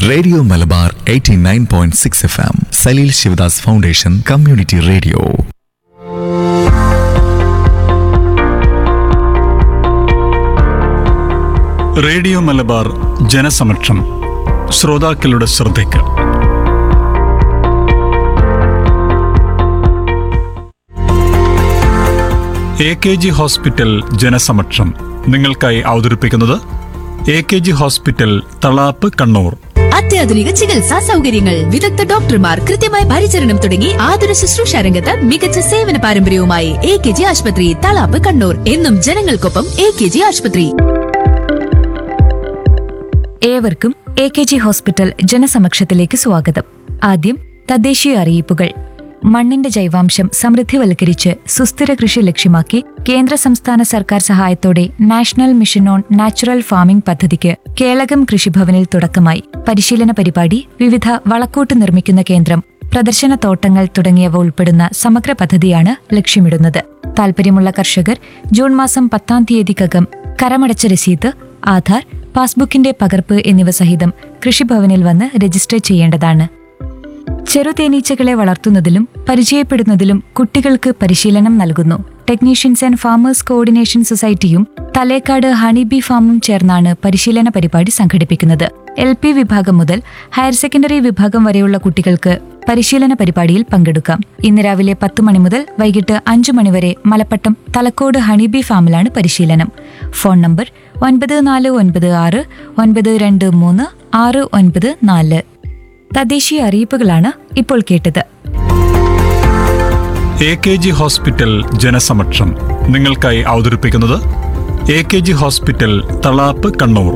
radio Malabar 89.6 F M Saleel Sivadas foundation community radio radio Malabar ജനസമക്ഷം ശ്രോതാക്കളുടെ ശ്രദ്ധയ്ക്ക് എ കെ ജി ഹോസ്പിറ്റൽ ജനസമക്ഷം നിങ്ങൾക്കായി അവതരിപ്പിക്കുന്നത് A K G hospital Thalap Kannur അത്യാധുനിക ചികിത്സാ സൗകര്യങ്ങൾ വിദഗ്ധ ഡോക്ടർമാർ കൃത്യമായ പരിചരണം തുടങ്ങി ആതുര ശുശ്രൂഷ രംഗത്ത് മികച്ച സേവന പാരമ്പര്യവുമായി എ കെ ജി ആശുപത്രി തളാപ്പ് കണ്ണൂർ എന്നും ജനങ്ങൾക്കൊപ്പം എ കെ ജി ആശുപത്രി ഏവർക്കും എ കെ ജി ഹോസ്പിറ്റൽ ജനസമക്ഷത്തിലേക്ക് സ്വാഗതം ആദ്യം തദ്ദേശീയ അറിയിപ്പുകൾ മണ്ണിന്റെ ജൈവാംശം സമൃദ്ധിവൽക്കരിച്ച് സുസ്ഥിര കൃഷി ലക്ഷ്യമാക്കി കേന്ദ്ര സംസ്ഥാന സർക്കാർ സഹായത്തോടെ national mission on natural farming പദ്ധതിക്ക് കേളകം കൃഷിഭവനിൽ തുടക്കമായി പരിശീലന പരിപാടി വിവിധ വളക്കൂട്ട് നിർമ്മിക്കുന്ന കേന്ദ്രം പ്രദർശന തോട്ടങ്ങൾ തുടങ്ങിയവ ഉൾപ്പെടുന്ന സമഗ്ര പദ്ധതിയാണ് ലക്ഷ്യമിടുന്നത് താൽപര്യമുള്ള കർഷകർ ജൂൺ മാസം പത്താം തീയതിക്കകം കരമടച്ച രസീത് ആധാർ പാസ്ബുക്കിന്റെ പകർപ്പ് എന്നിവ സഹിതം കൃഷിഭവനിൽ വന്ന് രജിസ്റ്റർ ചെയ്യേണ്ടതാണ് ചെറുതേനീച്ചകളെ വളർത്തുന്നതിലും പരിചയപ്പെടുന്നതിലും കുട്ടികൾക്ക് പരിശീലനം നൽകുന്നു ടെക്നീഷ്യൻസ് ആൻഡ് ഫാമേഴ്സ് കോർഡിനേഷൻ സൊസൈറ്റിയും തലേക്കാട് ഹണിബി ഫാമും ചേർന്നാണ് പരിശീലന പരിപാടി സംഘടിപ്പിക്കുന്നത് എൽ പി വിഭാഗം മുതൽ ഹയർ സെക്കൻഡറി വിഭാഗം വരെയുള്ള കുട്ടികൾക്ക് പരിശീലന പരിപാടിയിൽ പങ്കെടുക്കാം ഇന്ന് രാവിലെ പത്ത് മണി മുതൽ വൈകിട്ട് അഞ്ചു മണിവരെ മലപ്പട്ടം തലക്കോട് ഹണിബി ഫാമിലാണ് പരിശീലനം ഫോൺ നമ്പർ ഒൻപത് നാല് ഒൻപത് ആറ് ഒൻപത് രണ്ട് മൂന്ന് ആറ് ഒൻപത് നാല് തദ്ദേശീയ അറിയിപ്പുകളാണ് ഇപ്പോൾ കേട്ടത് എ കെ ജി ഹോസ്പിറ്റൽ ജനസമക്ഷം നിങ്ങൾക്കായി അവതരിപ്പിക്കുന്നത് A K G hospital Thalap Kannur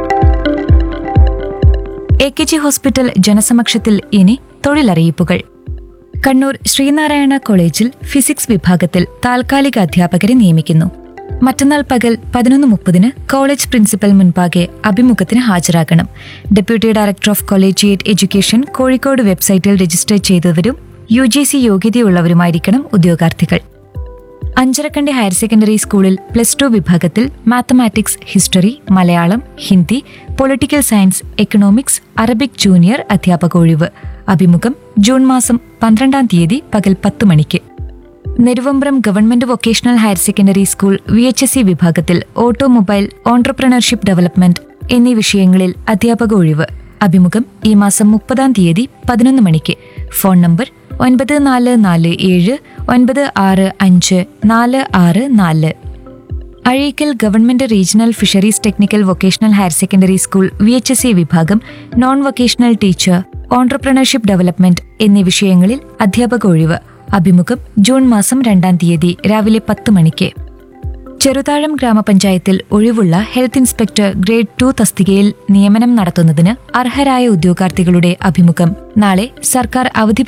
A K G hospital ജനസമക്ഷത്തിൽ ഇനി തൊഴിലറിയിപ്പുകൾ കണ്ണൂർ ശ്രീനാരായണ കോളേജിൽ ഫിസിക്സ് വിഭാഗത്തിൽ താൽക്കാലിക അധ്യാപകരെ നിയമിക്കുന്നു മറ്റന്നാൾ പകൽ പതിനൊന്ന് മുപ്പതിന് കോളേജ് പ്രിൻസിപ്പൽ മുൻപാകെ അഭിമുഖത്തിന് ഹാജരാകണം deputy director of collegiate education Kozhikode വെബ്സൈറ്റിൽ രജിസ്റ്റർ ചെയ്തവരും യു ജി സി യോഗ്യതയുള്ളവരുമായിരിക്കണം ഉദ്യോഗാർത്ഥികൾ അഞ്ചരക്കണ്ടി ഹയർ സെക്കൻഡറി സ്കൂളിൽ പ്ലസ് ടു വിഭാഗത്തിൽ mathematics history Malayalam Hindi political science economics Arabic junior അധ്യാപക ഒഴിവ് അഭിമുഖം ജൂൺ മാസം പന്ത്രണ്ടാം തീയതി പകൽ പത്ത് മണിക്ക് Neruvambram government vocational higher secondary school V H S C വിഭാഗത്തിൽ ഓട്ടോമൊബൈൽ ഓൺടർപ്രണർഷിപ്പ് ഡെവലപ്മെന്റ് എന്നീ വിഷയങ്ങളിൽ അധ്യാപക ഒഴിവ് അഭിമുഖം ഈ മാസം മുപ്പതാം തീയതി പതിനൊന്ന് മണിക്ക് ഫോൺ നമ്പർ ഒൻപത് നാല് നാല് ഏഴ് ഒൻപത് ആറ് അഞ്ച് നാല് ആറ് നാല് Azhikkal government regional fisheries technical vocational higher secondary school V H S C വിഭാഗം non vocational teacher entrepreneurship development എന്നീ വിഷയങ്ങളിൽ അധ്യാപക ഒഴിവ് അഭിമുഖം ജൂൺ മാസം രണ്ടാം തീയതി രാവിലെ പത്ത് മണിക്ക് ചെറുതാഴം ഗ്രാമപഞ്ചായത്തിൽ ഒഴിവുള്ള ഹെൽത്ത് ഇൻസ്പെക്ടർ ഗ്രേഡ് ടു തസ്തികയിൽ നിയമനം നടത്തുന്നതിന് അർഹരായ ഉദ്യോഗാർത്ഥികളുടെ അഭിമുഖം നാളെ സർക്കാർ അവധി